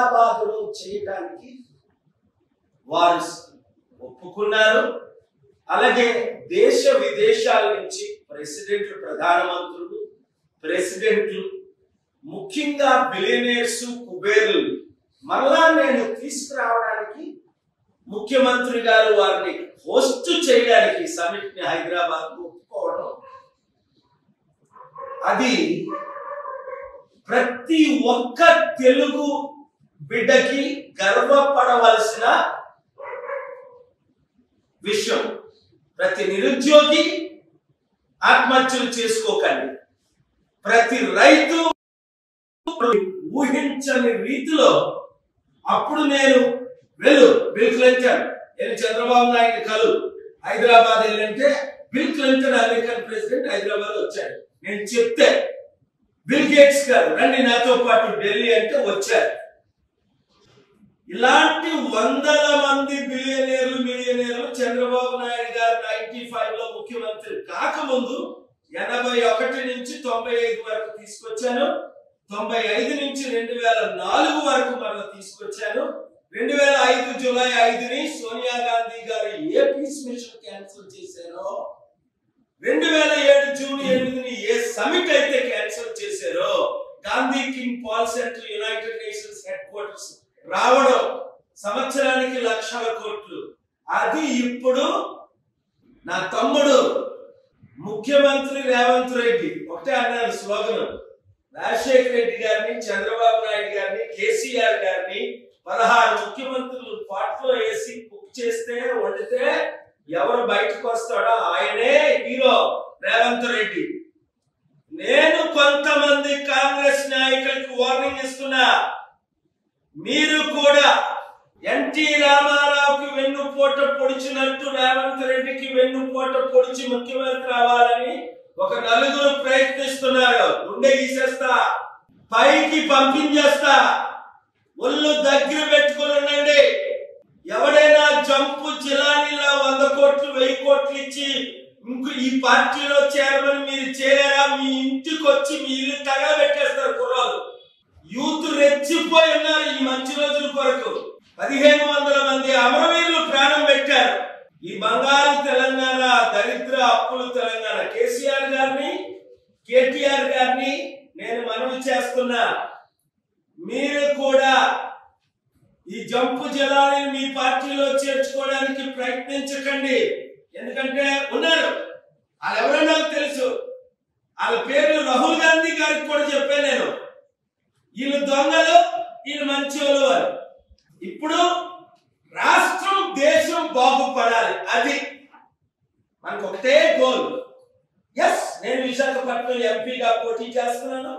హైదరాబాద్ లో చేయడానికి వారు ఒప్పుకున్నారు అలాగే దేశ విదేశాల నుంచి ప్రెసిడెంట్లు ప్రధానమంత్రులు ప్రెసిడెంట్లు ముఖ్యంగా బిలియనేర్స్ కుబేర్లు మరలా నేను తీసుకురావడానికి ముఖ్యమంత్రి గారు వారిని హోస్ట్ చేయడానికి సమిట్ ని హైదరాబాద్ ఒప్పుకోవడం అది ప్రతి ఒక్క తెలుగు బిడ్డకి గర్వపడవలసిన విషయం ప్రతి నిరుద్యోగి ఆత్మహత్యలు చేసుకోకండి ప్రతి రైతు ఊహించని రీతిలో అప్పుడు నేను వెళ్ళు బిల్ క్లింటన్ వెళ్ళి చంద్రబాబు నాయుడు కలు హైదరాబాద్ వెళ్ళంటే Bill Clinton American president Hyderabad వచ్చాడు నేను చెప్తే బిల్ గేట్స్ గారు రండి నాతో పాటు ఢిల్లీ అంటే వచ్చారు ఇలాంటి వందల మంది బిలియనీర్లు మిలియనీర్లు చంద్రబాబు నాయుడు గారు నైన్టీ ఫైవ్ లో ముఖ్యమంత్రి కాకముందు ఎనభై ఒకటి నుంచి తొంభై ఐదు వరకు తీసుకొచ్చాను తొంభై ఐదు నుంచి రెండు వేల నాలుగు వరకు మరలా తీసుకొచ్చాను రెండు వేల ఐదు జూలై ఐదుని సోనియా గాంధీ గారు ఏ పీస్ మిషన్ క్యాన్సిల్ చేశారో రెండు వేల ఏడు జూన్ ఎనిమిదిని ఏ సమిట్ అయితే క్యాన్సిల్ చేశారో Gandhi King Paul centre United Nations headquarters రావడం సంవత్సరానికి లక్షల కోట్లు అది ఇప్పుడు నా తమ్ముడు ముఖ్యమంత్రి రేవంత్ రెడ్డి ఒకటే అన్నారు స్లోగన్ రాజశేఖర రెడ్డి గారిని చంద్రబాబు నాయుడు గారిని కేసీఆర్ గారిని పదహారు ముఖ్యమంత్రులు పాటలో వేసి బుక్ చేస్తే వండితే ఎవరు బయటకు వస్తాడో ఆయనే హీరో రేవంత్ రెడ్డి నేను కొంతమంది కాంగ్రెస్ నాయకులకు వార్నింగ్ ఇస్తున్నా మీరు కూడా ఎన్టీ రామారావుకి వెన్నుపోట పొడిచినట్టు రేవంత్ రెడ్డికి వెన్నుపోట పొడిచి ముఖ్యమంత్రి అవ్వాలని ఒక నలుగురు ప్రయత్నిస్తున్నారు గుండె గీసేస్తా పైకి పంపించేస్తా ఒళ్ళు దగ్గర పెట్టుకుని ఉండండి ఎవడైనా జంపు జిలానీలా వంద కోట్లు వెయ్యి కోట్లు ఇచ్చి ఇంకో ఈ పార్టీలో చేరమని మీరు చేరారా మీ ఇంటికి వచ్చి మీ ఇల్లు తగలబెట్టేస్తారు కుర్రాలు యూత్ రెచ్చిపోయి ఉన్నారు ఈ మంచి రోజుల కొరకు పదిహేను వందల మంది అమరవీరులు ప్రాణం పెట్టారు ఈ బంగారు తెలంగాణ దరిద్ర అప్పులు తెలంగాణ కేసీఆర్ గారిని కేటీఆర్ గారిని నేను మనవి చేస్తున్నా మీరు కూడా ఈ జంపు జలాన్ని మీ పార్టీలో చేర్చుకోవడానికి ప్రయత్నించకండి ఎందుకంటే ఉన్నారు వాళ్ళు ఎవరో నాకు తెలుసు వాళ్ళ పేర్లు రాహుల్ గాంధీ గారికి కూడా చెప్పాను నేను వీళ్ళు దొంగలు వీళ్ళు మంచోళ్ళు అని ఇప్పుడు రాష్ట్రం దేశం బాగుపడాలి అది మనకు ఒకటే గోల్ ఎస్ నేను విశాఖపట్నం ఎంపీగా పోటీ చేస్తున్నాను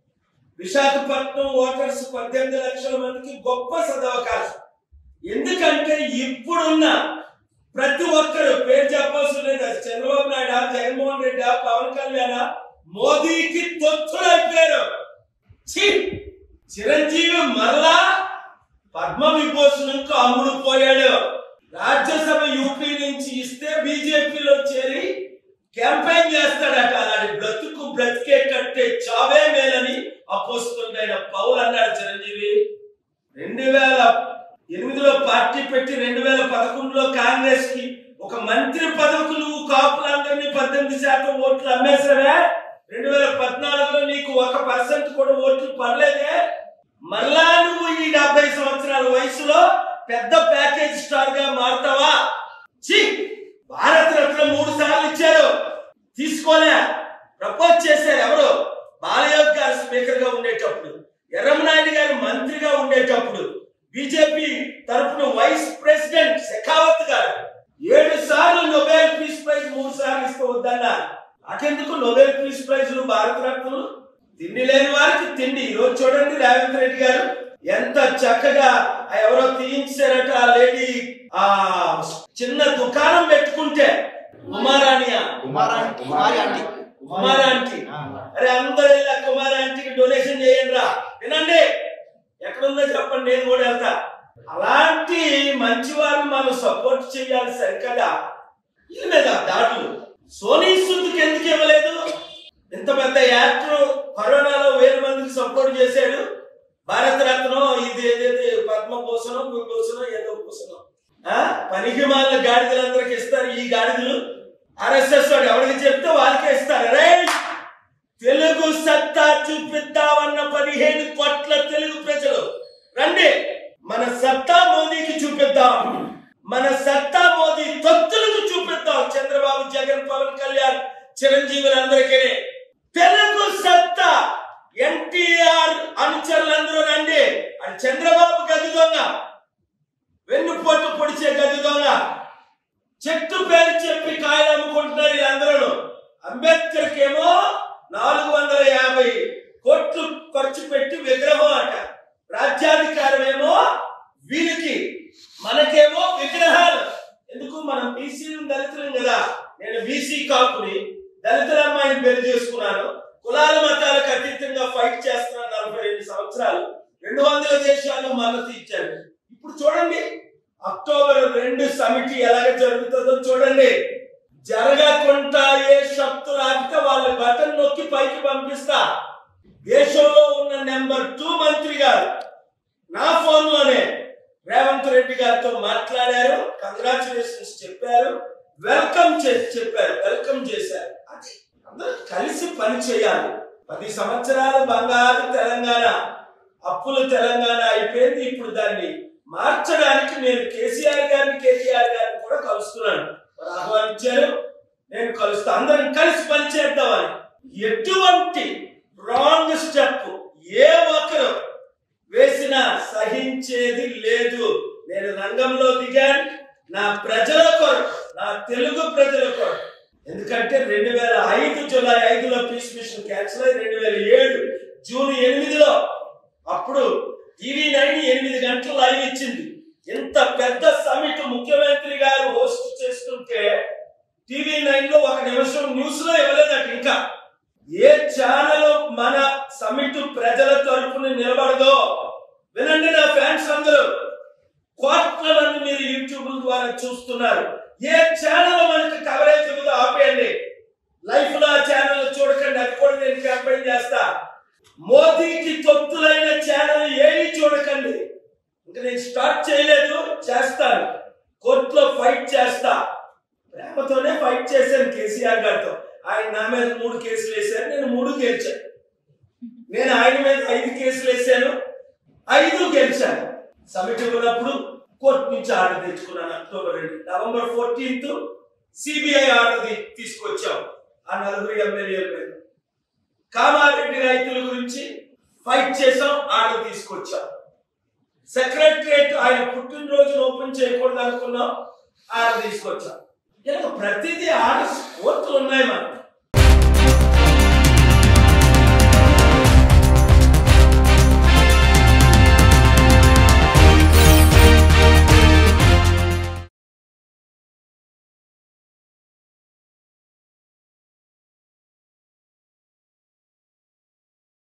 విశాఖపట్నం ఓటర్స్ పద్దెనిమిది లక్షల మందికి గొప్ప సదవకాశం ఎందుకంటే ఇప్పుడున్న ప్రతి ఒక్కరు పేరు చెప్పాల్సిన లేదు అది చంద్రబాబు నాయుడు జగన్మోహన్ రెడ్డి పవన్ కళ్యాణ్ మోదీకి తొత్తులైపోయారు ఛీ! చిరంజీవి మరలా పద్మ విభూషణకు అమ్ముడు పోయాడు రాజ్యసభ యూపీ నుంచి ఇస్తే బీజేపీలో చేరి క్యాంపెయిన్ చేస్తాడట అలాంటి బ్రతుకు బ్రతికే కట్టే చావే మేలని అపోస్తుండైన పౌల్ అన్నాడు చిరంజీవి రెండు వేల ఎనిమిదిలో పార్టీ పెట్టి రెండు వేల పదకొండులో కాంగ్రెస్ కి ఒక మంత్రి పదవికి నువ్వు కాపులందరినీ పద్దెనిమిది శాతం ఓట్లు అమ్మేసావే రెండు వేల పద్నాలుగులో నీకు ఒక పర్సెంట్ కూడా ఓట్లు పడలేదే మళ్ళా నువ్వు ఈ డెబ్బై సంవత్సరాల వయసులో పెద్ద ప్యాకేజ్ స్టార్ గా మారుతావా ఛీ! భారత రత్న మూడు సార్లు ఇచ్చారు తీసుకోలే ప్రపోజ్ చేశారు ఎవరు బాలయోగ్ గారు స్పీకర్ గా ఉండేటప్పుడు ఎర్రమనాయుడు గారు మంత్రిగా ఉండేటప్పుడు బీజేపీ తరఫున వైస్ ప్రెసిడెంట్ శెఖావత్ గారు ఏడు సార్లు నోబెల్ పీస్ ప్రైజ్ మూడు సార్లు ఇస్తూ వద్దన్నారు నాకెందుకు నోబెల్ పీస్ ప్రైజ్లు భారత రత్నలు తిండి లేని వారికి తిండి ఈ రోజు చూడండి రేవంత్ రెడ్డి గారు ఎంత చక్కగా ఆ ఎవరో తీయించారట ఆ లేడీ ఆ చిన్న దుకాణం పెట్టుకుంటే ఉమారాణియా కుమారాణి కుమారి ఆంటీ కుమారాంటి ఆ. అరే అందరూ వెళ్ళి ఆ కుమారాంటికి డొనేషన్ చేయండి రా వినండి ఎక్కడుందో చెప్పండి నేను కూడా వెళ్తా అలాంటి మంచి వారిని మనం సపోర్ట్ చేయాలి సరికదా వీళ్ళ మీద దాడులు సోనీ సుద్కి ఎందుకు ఇవ్వలేదు ఇంత పెద్ద యాక్టర్ కరోనాలో వేల మందికి సపోర్ట్ చేశాడు భారతరత్నం ఇది ఏదేది పద్మభూషణం విభూషణం ఏదో భూషణం ఆ? పనికి మాలిన గాడిదలందరికి ఇస్తారు ఈ గాడిదలు ఆర్ఎస్ఎస్ వాడు ఎవరికి చెప్తే వాళ్ళకే ఇస్తారు రే తెలుగు సత్తా చూపిద్దామన్న పదిహేను కోట్ల తెలుగు ప్రజలు రండి మన సత్తా మోదీకి చూపిద్దాం మన సత్తా మోదీ తొత్తులకు చూపిద్దాం చంద్రబాబు జగన్ పవన్ కళ్యాణ్ చిరంజీవులందరికీ తెలుగు సత్తా ఎన్టీఆర్ అనుచరులందరూ రండి అది చంద్రబాబు గది దొంగ వెన్నుపోటు పొడిచే గది దొంగ చెట్టు పేరు చెప్పి కాయలు అమ్ముకుంటున్నారు వీళ్ళందరూ అంబేద్కర్ ఏమో నాలుగు వందల యాభై కోట్లు ఖర్చు పెట్టి విగ్రహం అట రాజ్యాధికారం ఏమో వీరికి మనకేమో విగ్రహాలు ఎందుకు మనం బీసీ దళితులం కదా నేను బీసీ కాపుని దళితుల అమ్మాయిని పెళ్లి చేసుకున్నాను కులాల మతాలకు అతీతంగా ఫైట్ చేస్తున్నాను నలభై రెండు సంవత్సరాలు రెండు వందల దేశాలు మద్దతు ఇచ్చారు ఇప్పుడు చూడండి అక్టోబర్ రెండు సమిటి ఎలాగ జరుగుతుందో చూడండి జరగకుండా ఏ శక్తులు ఆపితే వాళ్ళ బటన్ నొక్కి పైకి పంపిస్తా దేశంలో ఉన్న నెంబర్ టూ మంత్రి గారు నా ఫోన్ లోనే రేవంత్ రెడ్డి గారితో మాట్లాడారు కంగ్రాచులేషన్స్ చెప్పారు వెల్కమ్ చేసి చెప్పారు వెల్కమ్ చేశారు అది అందరూ కలిసి పని చేయాలి పది సంవత్సరాల బంగారు తెలంగాణ అప్పులు తెలంగాణ అయిపోయింది ఇప్పుడు దాన్ని మార్చడానికి నేను కేసీఆర్ గారిని కేసీఆర్ గారిని కూడా కలుస్తున్నాను వారు ఆహ్వానించారు నేను కలుస్తా అందరం కలిసి పని చేద్దామని ఎటువంటి రాంగ్ స్టెప్ ఏ ఒక్కరు వేసినా సహించేది లేదు నేను రంగంలో దిగాను నా ప్రజల కొరకు నా తెలుగు ప్రజల కొరకు ఎందుకంటే రెండు వేల ఐదు జూలై ఐదులో పీస్ మిషన్ క్యాన్సిల్ అయ్యి రెండు వేల ఏడు జూన్ ఎనిమిదిలో అప్పుడు టీవీ నైన్ ఎనిమిది గంటలు లైవ్ ఇచ్చింది ఇంత పెద్ద సమిట్ ముఖ్యమంత్రి గారు హోస్ట్ చేస్తుంటే టీవీ నైన్ లో ఒక నిమిషం న్యూస్ లో ఇవ్వలేదట ఇంకా ఏ ఛానల్ మన సమిట్ ప్రజల తరపున నిలబడదో వినండి నా ఫ్యాన్స్ అందరూ కోట్ల మంది మీరు యూట్యూబ్ ద్వారా చూస్తున్నారు ఏ ఛానల్ మనకి కవరేజ్ ఇవ్వదో ఆపేయండి లైఫ్ లో ఆ ఛానల్ చూడకండి అది కూడా నేను క్యాంపెయిన్ చేస్తా మోదీకి తొత్తులైన ఛానల్ ఏవి చూడకండి ఇంకా నేను స్టార్ట్ చేయలేదు చేస్తాను కోర్టులో ఫైట్ చేస్తా ప్రేమతోనే ఫైట్ చేశాను కేసీఆర్ గారితో ఆయన నా మీద మూడు కేసులు వేశారు నేను మూడు గెలిచాను నేను ఆయన మీద ఐదు కేసులు వేశాను ఐదు గెలిచాను సమిట్ ఉన్నప్పుడు కోర్టు నుంచి ఆర్డర్ తెచ్చుకున్నాను అక్టోబర్ రెండు నవంబర్ ఫోర్టీన్త్ సిబిఐ ఆర్డర్ తీ- తీసుకొచ్చాం ఆ నలుగురు ఎమ్మెల్యేల మీద కామారెడ్డి రైతుల గురించి ఫైట్ చేసాం ఆర్డర్ తీసుకొచ్చాం సెక్రటరియట్ ఆయన పుట్టినరోజును ఓపెన్ చేయకూడదు అనుకున్నాం ఆర్డర్ తీసుకొచ్చాం ఇలా ప్రతిదీ ఆర్డర్స్ కోర్టులు ఉన్నాయి మనకు